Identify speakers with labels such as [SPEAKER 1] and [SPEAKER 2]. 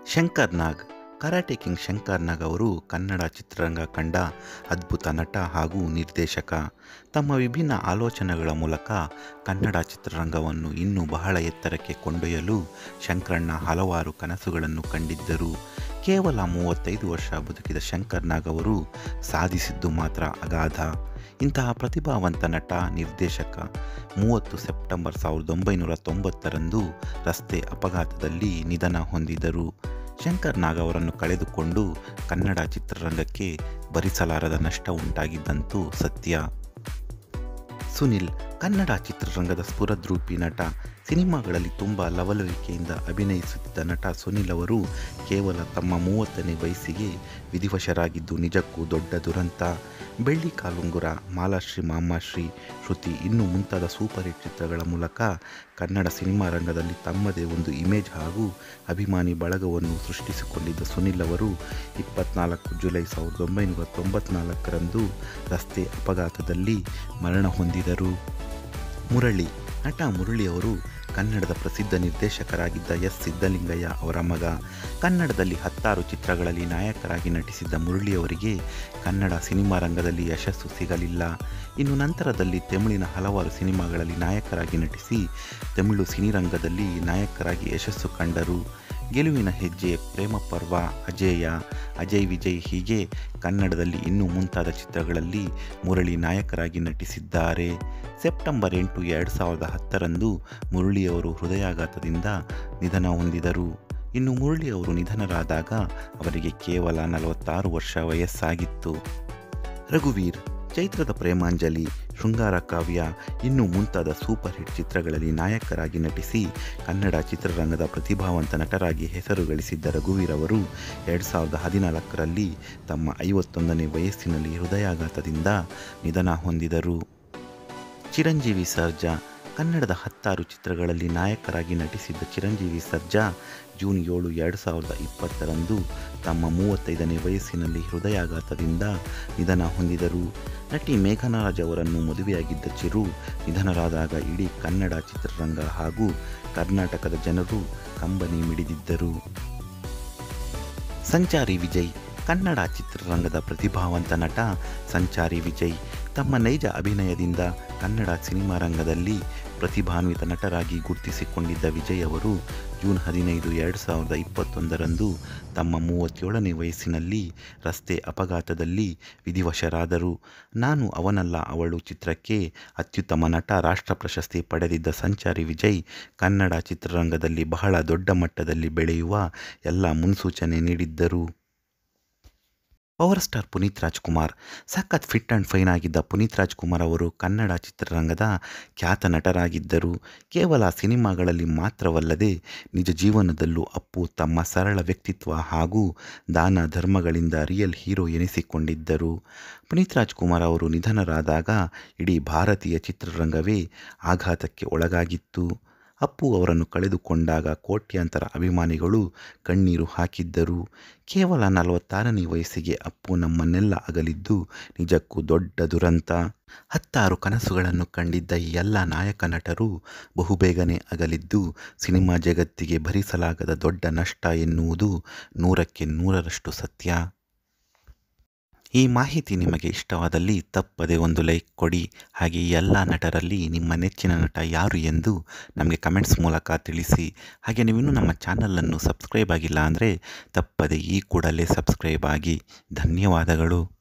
[SPEAKER 1] Shankar Nag karate king Shankar Nag ಅವರು ಕನ್ನಡ ಚಿತ್ರರಂಗ ಕಂಡ ಅದ್ಭುತ ನಟ ಹಾಗೂ ನಿರ್ದೇಶಕ ತಮ್ಮ ವಿಭಿನ್ನ ಆಲೋಚನೆಗಳ ಮೂಲಕ ಕನ್ನಡ ಚಿತ್ರರಂಗವನ್ನು ಇನ್ನೂ ಬಹಳ ಎತ್ತರಕ್ಕೆ ಕೊಂಡೊಯ್ಯಲು ಶಂಕರಣ್ಣ ಹಲವಾರು ಕನಸುಗಳನ್ನು ಕಂಡಿದ್ದರು ಕೇವಲ ಮೂವತ್ತೈದು ವರ್ಷ ಬದುಕಿದ ಶಂಕರ್ ನಾಗ್ ಅವರು ಸಾಧಿಸಿದ್ದು ಮಾತ್ರ ಅಗಾಧ ಇಂತಹ ಪ್ರತಿಭಾವಂತ ನಟ ನಿರ್ದೇಶಕ ಮೂವತ್ತು ಸೆಪ್ಟೆಂಬರ್ ಸಾವಿರದ ಒಂಬೈನೂರ ತೊಂಬತ್ತರಂದು ರಸ್ತೆ ಅಪಘಾತದಲ್ಲಿ ನಿಧನ ಹೊಂದಿದರು ಶಂಕರ್ ನಾಗ್ ಅವರನ್ನು ಕಳೆದುಕೊಂಡು ಕನ್ನಡ ಚಿತ್ರರಂಗಕ್ಕೆ ಭರಿಸಲಾರದ ನಷ್ಟ ಉಂಟಾಗಿದ್ದಂತೂ ಸತ್ಯ ಸುನಿಲ್ ಕನ್ನಡ ಚಿತ್ರರಂಗದ ಸ್ಫುರದ್ರೂಪಿ ನಟ ಸಿನಿಮಾಗಳಲ್ಲಿ ತುಂಬ ಲವಲವಿಕೆಯಿಂದ ಅಭಿನಯಿಸುತ್ತಿದ್ದ ನಟ ಸುನಿಲ್ ಅವರು ಕೇವಲ ತಮ್ಮ ಮೂವತ್ತನೇ ವಯಸ್ಸಿಗೆ ವಿಧಿವಶರಾಗಿದ್ದು ನಿಜಕ್ಕೂ ದೊಡ್ಡ ದುರಂತ ಬೆಳ್ಳಿ ಕಾಲುಂಗುರ ಮಾಲಾಶ್ರೀ ಮಾಮಾಶ್ರೀ ಶ್ರುತಿ ಇನ್ನೂ ಮುಂತಾದ ಸೂಪರ್ ಹಿಟ್ ಚಿತ್ರಗಳ ಮೂಲಕ ಕನ್ನಡ ಸಿನಿಮಾ ರಂಗದಲ್ಲಿ ತಮ್ಮದೇ ಒಂದು ಇಮೇಜ್ ಹಾಗೂ ಅಭಿಮಾನಿ ಬಳಗವನ್ನು ಸೃಷ್ಟಿಸಿಕೊಂಡಿದ್ದ ಸುನಿಲ್ ಅವರು ಇಪ್ಪತ್ನಾಲ್ಕು ಜುಲೈ ಸಾವಿರದ ಒಂಬೈನೂರ ತೊಂಬತ್ನಾಲ್ಕರಂದು ರಸ್ತೆ ಅಪಘಾತದಲ್ಲಿ ಮರಣ ಹೊಂದಿದರು ಮುರಳಿ ನಟ ಮುರಳಿ ಅವರು ಕನ್ನಡದ ಪ್ರಸಿದ್ಧ ನಿರ್ದೇಶಕರಾಗಿದ್ದ ಎಸ್ ಸಿದ್ದಲಿಂಗಯ್ಯ ಅವರ ಮಗ ಕನ್ನಡದಲ್ಲಿ ಹತ್ತಾರು ಚಿತ್ರಗಳಲ್ಲಿ ನಾಯಕರಾಗಿ ನಟಿಸಿದ್ದ ಮುರಳಿ ಅವರಿಗೆ ಕನ್ನಡ ಸಿನಿಮಾ ರಂಗದಲ್ಲಿ ಯಶಸ್ಸು ಸಿಗಲಿಲ್ಲ ಇನ್ನು ನಂತರದಲ್ಲಿ ತಮಿಳಿನ ಹಲವಾರು ಸಿನಿಮಾಗಳಲ್ಲಿ ನಾಯಕರಾಗಿ ನಟಿಸಿ ತಮಿಳು ಸಿನಿರಂಗದಲ್ಲಿ ನಾಯಕರಾಗಿ ಯಶಸ್ಸು ಕಂಡರು ಗೆಲುವಿನ ಹೆಜ್ಜೆ ಪ್ರೇಮ ಪರ್ವ ಅಜೇಯ ಅಜಯ್ ವಿಜಯ್ ಹೀಗೆ ಕನ್ನಡದಲ್ಲಿ ಇನ್ನೂ ಮುಂತಾದ ಚಿತ್ರಗಳಲ್ಲಿ ಮುರಳಿ ನಾಯಕರಾಗಿ ನಟಿಸಿದ್ದಾರೆ ಸೆಪ್ಟೆಂಬರ್ ಎಂಟು ಎರಡು ಸಾವಿರದ ಹತ್ತರಂದು ಮುರಳಿಯವರು ಹೃದಯಾಘಾತದಿಂದ ನಿಧನ ಹೊಂದಿದರು ಇನ್ನು ಮುರಳಿ ಅವರು ನಿಧನರಾದಾಗ ಅವರಿಗೆ ಕೇವಲ ನಲವತ್ತಾರು ವರ್ಷ ವಯಸ್ಸಾಗಿತ್ತು ರಘುವೀರ್ ಚೈತ್ರದ ಪ್ರೇಮಾಂಜಲಿ ಶೃಂಗಾರ ಕಾವ್ಯ ಇನ್ನೂ ಮುಂತಾದ ಸೂಪರ್ ಹಿಟ್ ಚಿತ್ರಗಳಲ್ಲಿ ನಾಯಕರಾಗಿ ನಟಿಸಿ ಕನ್ನಡ ಚಿತ್ರರಂಗದ ಪ್ರತಿಭಾವಂತ ನಟರಾಗಿ ಹೆಸರು ಗಳಿಸಿದ್ದ ರಘುವೀರ್ ಅವರು ಎರಡು ಸಾವಿರದ ಹದಿನಾಲ್ಕರಲ್ಲಿ ತಮ್ಮ ಐವತ್ತೊಂದನೇ ವಯಸ್ಸಿನಲ್ಲಿ ಹೃದಯಾಘಾತದಿಂದ ನಿಧನ ಹೊಂದಿದರು ಚಿರಂಜೀವಿ ಸರ್ಜಾ ಕನ್ನಡದ ಹತ್ತಾರು ಚಿತ್ರಗಳಲ್ಲಿ ನಾಯಕರಾಗಿ ನಟಿಸಿದ್ದ ಚಿರಂಜೀವಿ ಸರ್ಜಾ ಜೂನ್ ಏಳು ಎರಡು ಸಾವಿರದ ಇಪ್ಪತ್ತರಂದು ತಮ್ಮ ಮೂವತ್ತೈದನೇ ವಯಸ್ಸಿನಲ್ಲಿ ಹೃದಯಾಘಾತದಿಂದ ನಿಧನ ಹೊಂದಿದರು ನಟಿ ಮೇಘನಾರಾಜ್ ಅವರನ್ನು ಮದುವೆಯಾಗಿದ್ದ ಚಿರು ನಿಧನರಾದಾಗ ಇಡೀ ಕನ್ನಡ ಚಿತ್ರರಂಗ ಹಾಗೂ ಕರ್ನಾಟಕದ ಜನರು ಕಂಬನಿ ಮಿಡಿದಿದ್ದರು ಸಂಚಾರಿ ವಿಜಯ್ ಕನ್ನಡ ಚಿತ್ರರಂಗದ ಪ್ರತಿಭಾವಂತ ನಟ ಸಂಚಾರಿ ವಿಜಯ್ ತಮ್ಮ ನೈಜ ಅಭಿನಯದಿಂದ ಕನ್ನಡ ಸಿನಿಮಾ ರಂಗದಲ್ಲಿ ಪ್ರತಿಭಾನ್ವಿತ ನಟರಾಗಿ ಗುರುತಿಸಿಕೊಂಡಿದ್ದ ವಿಜಯ್ ಅವರು ಜೂನ್ ಹದಿನೈದು ಎರಡು ಸಾವಿರದ ಇಪ್ಪತ್ತೊಂದರಂದು ತಮ್ಮ ಮೂವತ್ತೇಳನೇ ವಯಸ್ಸಿನಲ್ಲಿ ರಸ್ತೆ ಅಪಘಾತದಲ್ಲಿ ವಿಧಿವಶರಾದರು ನಾನು ಅವನಲ್ಲ ಅವಳು ಚಿತ್ರಕ್ಕೆ ಅತ್ಯುತ್ತಮ ನಟ ರಾಷ್ಟ್ರ ಪ್ರಶಸ್ತಿ ಪಡೆದಿದ್ದ ಸಂಚಾರಿ ವಿಜಯ್ ಕನ್ನಡ ಚಿತ್ರರಂಗದಲ್ಲಿ ಬಹಳ ದೊಡ್ಡ ಮಟ್ಟದಲ್ಲಿ ಬೆಳೆಯುವ ಎಲ್ಲ ಮುನ್ಸೂಚನೆ ನೀಡಿದ್ದರು ಪವರ್ ಸ್ಟಾರ್ ಪುನೀತ್ ರಾಜ್ಕುಮಾರ್ ಸಖತ್ ಫಿಟ್ ಆ್ಯಂಡ್ ಫೈನ್ ಆಗಿದ್ದ ಪುನೀತ್ ರಾಜ್ಕುಮಾರ್ ಅವರು ಕನ್ನಡ ಚಿತ್ರರಂಗದ ಖ್ಯಾತ ನಟರಾಗಿದ್ದರು ಕೇವಲ ಸಿನಿಮಾಗಳಲ್ಲಿ ಮಾತ್ರವಲ್ಲದೆ ನಿಜ ಜೀವನದಲ್ಲೂ ಅಪ್ಪು ತಮ್ಮ ಸರಳ ವ್ಯಕ್ತಿತ್ವ ಹಾಗೂ ದಾನ ಧರ್ಮಗಳಿಂದ ರಿಯಲ್ ಹೀರೋ ಎನಿಸಿಕೊಂಡಿದ್ದರು ಪುನೀತ್ ರಾಜ್ಕುಮಾರ್ ಅವರು ನಿಧನರಾದಾಗ ಇಡೀ ಭಾರತೀಯ ಚಿತ್ರರಂಗವೇ ಆಘಾತಕ್ಕೆ ಒಳಗಾಗಿತ್ತು ಅಪ್ಪು ಅವರನ್ನು ಕಳೆದುಕೊಂಡಾಗ ಕೋಟ್ಯಾಂತರ ಅಭಿಮಾನಿಗಳು ಕಣ್ಣೀರು ಹಾಕಿದ್ದರು ಕೇವಲ ನಲವತ್ತಾರನೇ ವಯಸ್ಸಿಗೆ ಅಪ್ಪು ನಮ್ಮನ್ನೆಲ್ಲ ಅಗಲಿದ್ದು ನಿಜಕ್ಕೂ ದೊಡ್ಡ ದುರಂತ ಹತ್ತಾರು ಕನಸುಗಳನ್ನು ಕಂಡಿದ್ದ ಈ ಎಲ್ಲ ನಾಯಕ ನಟರು ಬಹುಬೇಗನೆ ಅಗಲಿದ್ದು ಸಿನಿಮಾ ಜಗತ್ತಿಗೆ ಭರಿಸಲಾಗದ ದೊಡ್ಡ ನಷ್ಟ ಎನ್ನುವುದು ನೂರಕ್ಕೆ ನೂರರಷ್ಟು ಸತ್ಯ ಈ ಮಾಹಿತಿ ನಿಮಗೆ ಇಷ್ಟವಾದಲ್ಲಿ ತಪ್ಪದೆ ಒಂದು ಲೈಕ್ ಕೊಡಿ ಹಾಗೆ ಈ ಎಲ್ಲ ನಟರಲ್ಲಿ ನಿಮ್ಮ ನೆಚ್ಚಿನ ನಟ ಯಾರು ಎಂದು ನಮಗೆ ಕಮೆಂಟ್ಸ್ ಮೂಲಕ ತಿಳಿಸಿ ಹಾಗೆ ನೀವಿನ್ನೂ ನಮ್ಮ ಚಾನಲನ್ನು ಸಬ್ಸ್ಕ್ರೈಬ್ ಆಗಿಲ್ಲ ಅಂದರೆ ತಪ್ಪದೆ ಈ ಕೂಡಲೇ ಸಬ್ಸ್ಕ್ರೈಬ್ ಆಗಿ ಧನ್ಯವಾದಗಳು